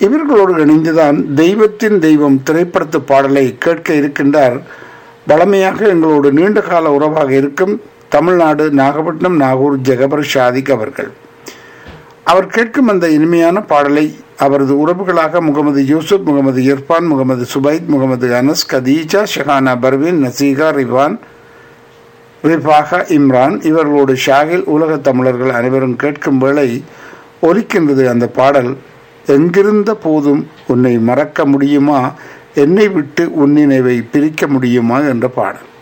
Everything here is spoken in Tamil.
இவர்களோடு இணைந்துதான் தெய்வத்தின் தெய்வம் திரைப்படத்து பாடலை கேட்க இருக்கின்றார் வளமையாக எங்களோடு நீண்ட கால உறவாக இருக்கும் தமிழ்நாடு நாகப்பட்டினம் நாகூர் ஜெகபர் ஷாதிக் அவர்கள் அவர் கேட்கும் அந்த இனிமையான பாடலை அவரது உறவுகளாக முகமது யூசுப் முகமது இர்ஃபான் முகமது சுபைத் முகமது அனஸ் கதீஜா ஷஹானா பர்வீன் நசீகா ரிவான் ரிஃபாகா இம்ரான் இவர்களோடு ஷாகில் உலக தமிழர்கள் அனைவரும் கேட்கும் வேளை ஒலிக்கின்றது அந்த பாடல் எங்கிருந்த போதும் உன்னை மறக்க முடியுமா என்னை விட்டு உன்னினைவை பிரிக்க முடியுமா என்ற பாடல்